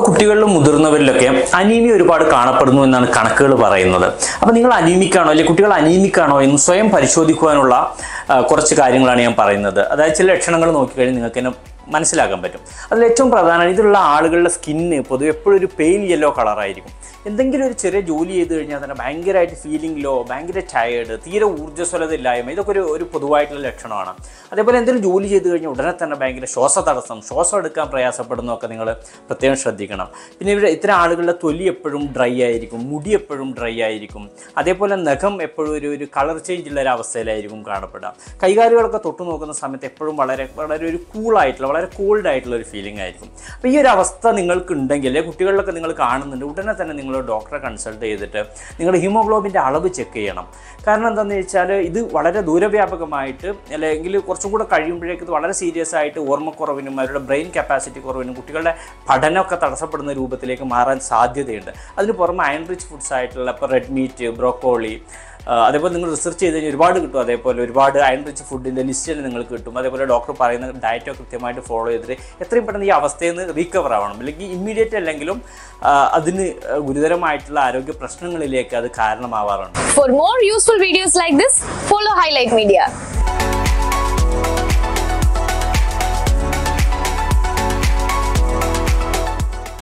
കുട്ടികളിലും മുതിർന്നവരിലൊക്കെ അനീമിയ ഒരുപാട് കാണപ്പെടുന്നു എന്നാണ് കണക്കുകൾ പറയുന്നത് അപ്പോൾ നിങ്ങൾ അനീമിക് ആണോ അല്ലെങ്കിൽ കുട്ടികൾ അനീമിക് ആണോ എന്ന് സ്വയം പരിശോധിക്കുവാനുള്ള ആ, കുറച്ച് കാര്യങ്ങളാണ് ഞാൻ പറയുന്നത് അതായത് ചില ലക്ഷണങ്ങൾ നോക്കിക്കഴിഞ്ഞാൽ നിങ്ങൾക്ക് തന്നെ മനസ്സിലാക്കാൻ പറ്റും അതിൽ ഏറ്റവും പ്രധാനം ഇതിലുള്ള ആളുകളുടെ സ്കിന്ന് പൊതുവെ എപ്പോഴും ഒരു പെയിൽ യെല്ലോ കളറായിരിക്കും എന്തെങ്കിലും ഒരു ചെറിയ ജോലി ചെയ്ത് കഴിഞ്ഞാൽ തന്നെ ഭയങ്കരമായിട്ട് ഫീലിംഗ് ലോ ഭയങ്കര ടയേർഡ് തീരെ ഊർജ്ജസ്വലത ഇല്ലായ്മ ഇതൊക്കെ ഒരു ഒരു പൊതുവായിട്ടുള്ള ലക്ഷണമാണ് അതേപോലെ എന്തെങ്കിലും ജോലി ചെയ്ത് കഴിഞ്ഞാൽ ഉടനെ തന്നെ ഭയങ്കര ശ്വാസ തടസ്സം ശ്വാസം എടുക്കാൻ പ്രയാസപ്പെടുന്നതൊക്കെ നിങ്ങൾ പ്രത്യേകം ശ്രദ്ധിക്കണം പിന്നെ ഇവിടെ ഇത്തരം ആളുകളുടെ തൊലി എപ്പോഴും ഡ്രൈ ആയിരിക്കും മുടി എപ്പോഴും ഡ്രൈ ആയിരിക്കും അതേപോലെ നഖം എപ്പോഴും ഒരു ഒരു കളർ ചേഞ്ച് ഉള്ള ഒരു അവസ്ഥയിലായിരിക്കും കാണപ്പെടുക കൈകാലുകളൊക്കെ തൊട്ട് നോക്കുന്ന സമയത്ത് എപ്പോഴും വളരെ വളരെ ഒരു കൂളായിട്ടുള്ള വളരെ കോൾഡ് ആയിട്ടുള്ള ഒരു ഫീലിംഗ് ആയിരിക്കും അപ്പോൾ ഈ ഒരു അവസ്ഥ നിങ്ങൾക്ക് ഉണ്ടെങ്കിൽ അല്ലെങ്കിൽ കുട്ടികളിലൊക്കെ നിങ്ങൾ കാണുന്നുണ്ട് ഉടനെ തന്നെ നിങ്ങൾ ഡോക്ടറെ കൺസൾട്ട് ചെയ്തിട്ട് നിങ്ങളുടെ ഹീമോഗ്ലോബിൻ്റെ അളവ് ചെക്ക് ചെയ്യണം കാരണം എന്താണെന്ന് വെച്ചാൽ ഇത് വളരെ ദൂരവ്യാപകമായിട്ട് അല്ലെങ്കിൽ കുറച്ചും കൂടെ കഴിയുമ്പോഴേക്ക് ഇത് വളരെ സീരിയസ് ആയിട്ട് ഓർമ്മക്കുറവിനും അവരുടെ ബ്രെയിൻ കപ്പാസിറ്റി കുറവിനും കുട്ടികളുടെ പഠനമൊക്കെ തടസ്സപ്പെടുന്ന രൂപത്തിലേക്ക് മാറാൻ സാധ്യതയുണ്ട് അതിന് പുറമെ അയൺ റിച്ച് ഫുഡ്സ് ആയിട്ടുള്ള ഇപ്പോൾ റെഡ് മീറ്റ് ബ്രോക്കോളി അതേപോലെ നിങ്ങൾ റിസർച്ച് ചെയ്ത് കഴിഞ്ഞാൽ ഒരുപാട് കിട്ടും അതേപോലെ ഒരുപാട് അയൺ റിച്ച് ഫുഡിൻ്റെ ലിസ്റ്റ് തന്നെ നിങ്ങൾക്ക് കിട്ടും അതേപോലെ ഡോക്ടർ പറയുന്ന ഡയറ്റോ കൃത്യമായിട്ട് ഫോളോ ചെയ്തിട്ട് എത്രയും പെട്ടെന്ന് ഈ അവസ്ഥയിൽ നിന്ന് റീകവർ ആവണം അല്ലെങ്കിൽ ഇമ്മീഡിയറ്റ് അല്ലെങ്കിലും ആ, അതിന് ഗുരുതരമായിട്ടുള്ള ആരോഗ്യ പ്രശ്നങ്ങളിലേക്ക് അത് കാരണമാവാറുണ്ട് For more useful videos like this, follow Highlight Media.